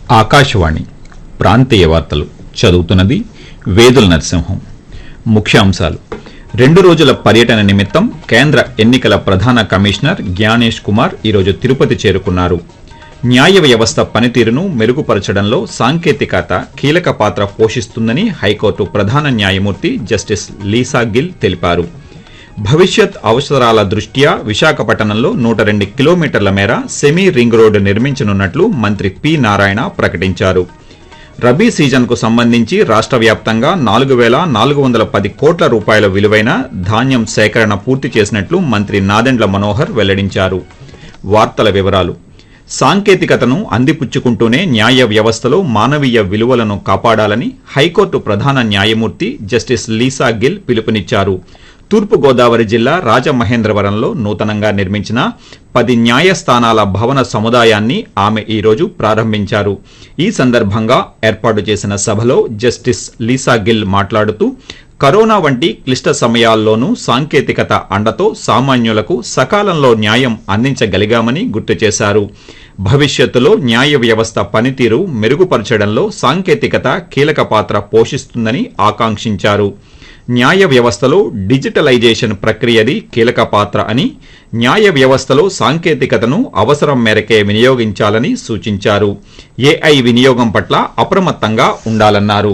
ఆకాశవాణి ప్రాంతీయ వార్తలు చదువుతున్నది వేదుల నరసింహం ముఖ్యాంశాలు రెండు రోజుల పర్యటన నిమిత్తం కేంద్ర ఎన్నికల ప్రధాన కమిషనర్ జ్ఞానేష్ కుమార్ ఈరోజు తిరుపతి చేరుకున్నారు న్యాయ వ్యవస్థ పనితీరును మెరుగుపరచడంలో సాంకేతికత కీలక పాత్ర పోషిస్తుందని హైకోర్టు ప్రధాన న్యాయమూర్తి జస్టిస్ లీసా గిల్ తెలిపారు భవిష్యత్ అవసరాల దృష్ట్యా విశాఖపట్నంలో నూట రెండు కిలోమీటర్ల మేర సెమీ రింగ్ రోడ్డు నిర్మించనున్నట్లు మంత్రి పి నారాయణ ప్రకటించారు రబీ సీజన్కు సంబంధించి రాష్ట్ర వ్యాప్తంగా నాలుగు వేల నాలుగు వందల పది కోట్ల రూపాయల విలువైన ధాన్యం సేకరణ పూర్తి చేసినట్లు మంత్రి నాదెండ్ల మనోహర్ వెల్లడించారు వార్తల వివరాలు సాంకేతికతను అందిపుచ్చుకుంటూనే న్యాయ వ్యవస్థలో మానవీయ విలువలను కాపాడాలని హైకోర్టు ప్రధాన న్యాయమూర్తి జస్టిస్ లీసా గిల్ పిలుపునిచ్చారు తూర్పుగోదావరి జిల్లా రాజమహేంద్రవరంలో నూతనంగా నిర్మించిన పది న్యాయస్థానాల భవన సముదాయాన్ని ఆమె ఈరోజు ప్రారంభించారు ఈ సందర్భంగా ఏర్పాటు చేసిన సభలో జస్టిస్ లీసా గిల్ మాట్లాడుతూ కరోనా వంటి క్లిష్ట సమయాల్లోనూ సాంకేతికత అండతో సామాన్యులకు సకాలంలో న్యాయం అందించగలిగామని గుర్తు చేశారు భవిష్యత్తులో న్యాయ వ్యవస్థ పనితీరు మెరుగుపరచడంలో సాంకేతికత కీలక పాత్ర పోషిస్తుందని ఆకాంక్షించారు న్యాయ వ్యవస్థలో డిజిటలైజేషన్ ప్రక్రియది కీలక పాత్ర అని న్యాయ వ్యవస్థలో సాంకేతికతను అవసరం మేరకే వినియోగించాలని సూచించారు ఏఐ వినియోగం పట్ల అప్రమత్తంగా ఉండాలన్నారు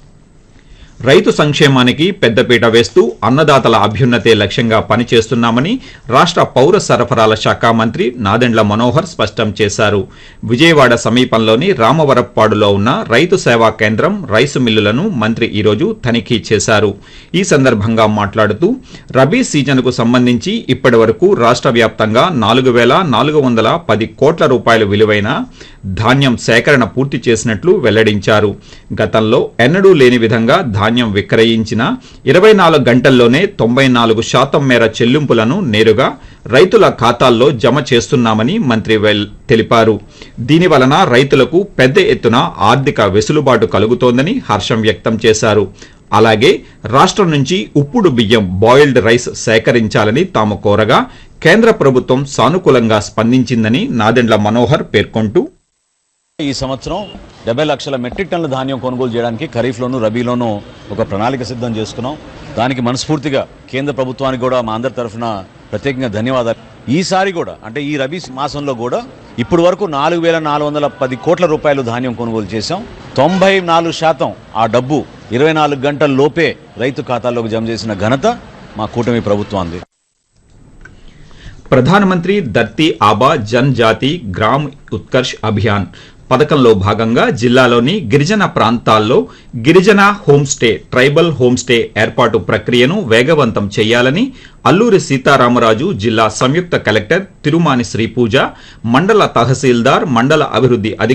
రైతు సంక్షేమానికి పెద్దపీట వేస్తూ అన్నదాతల అభ్యున్నతే లక్ష్యంగా పనిచేస్తున్నామని రాష్ట్ర పౌర సరఫరాల శాఖ మంత్రి నాదెండ్ల మనోహర్ స్పష్టం చేశారు విజయవాడ సమీపంలోని రామవరప్పాడులో ఉన్న రైతు సేవా కేంద్రం రైసు మిల్లులను మంత్రి ఈరోజు తనిఖీ చేశారు ఈ సందర్భంగా మాట్లాడుతూ రబీ సీజన్కు సంబంధించి ఇప్పటి వరకు రాష్ట్ర వ్యాప్తంగా నాలుగు వేల నాలుగు వందల పది కోట్ల రూపాయల విలువైన ధాన్యం సేకరణ పూర్తి చేసినట్లు వెల్లడించారు గతంలో ఎన్నడూ లేని విధంగా ధాన్యం విక్రయించిన ఇరవై నాలుగు గంటల్లోనే తొంభై నాలుగు శాతం మేర చెల్లింపులను నేరుగా రైతుల ఖాతాల్లో జమ చేస్తున్నామని మంత్రి వెల్ తెలిపారు దీని వలన రైతులకు పెద్ద ఎత్తున ఆర్థిక వెసులుబాటు కలుగుతోందని హర్షం వ్యక్తం చేశారు అలాగే రాష్ట్రం నుంచి ఉప్పుడు బియ్యం బాయిల్డ్ రైస్ సేకరించాలని తాము కోరగా కేంద్ర ప్రభుత్వం సానుకూలంగా స్పందించిందని నాదెండ్ల మనోహర్ పేర్కొంటూ ఈ సంవత్సరం డెబ్బై లక్షల మెట్రిక్ టన్నుల ధాన్యం కొనుగోలు చేయడానికి ఖరీఫ్లోను రబీలోను ఒక ప్రణాళిక సిద్ధం చేసుకున్నాం దానికి మనస్ఫూర్తిగా కేంద్ర ప్రభుత్వానికి కూడా మా అందరి తరఫున ప్రత్యేకంగా ధన్యవాదాలు ఈసారి కూడా అంటే ఈ రబీ మాసంలో కూడా ఇప్పుడు వరకు నాలుగు వేల నాలుగు వందల పది కోట్ల రూపాయలు ధాన్యం కొనుగోలు చేశాం తొంభై నాలుగు శాతం ఆ డబ్బు ఇరవై నాలుగు గంటల లోపే రైతు ఖాతాల్లోకి జమ చేసిన ఘనత మా కూటమి ప్రభుత్వాన్ని ప్రధానమంత్రి ధర్తీ ఆబా జన్ జాతి గ్రామ్ ఉత్కర్ష్ అభియాన్ పథకంలో భాగంగా జిల్లాలోని గిరిజన ప్రాంతాల్లో గిరిజన హోంస్టే ట్రైబల్ హోంస్టే ఏర్పాటు ప్రక్రియను వేగవంతం చేయాలని అల్లూరి సీతారామరాజు జిల్లా సంయుక్త కలెక్టర్ తిరుమాని శ్రీపూజ మండల తహసీల్దార్ మండల అభివృద్ధి అధికారి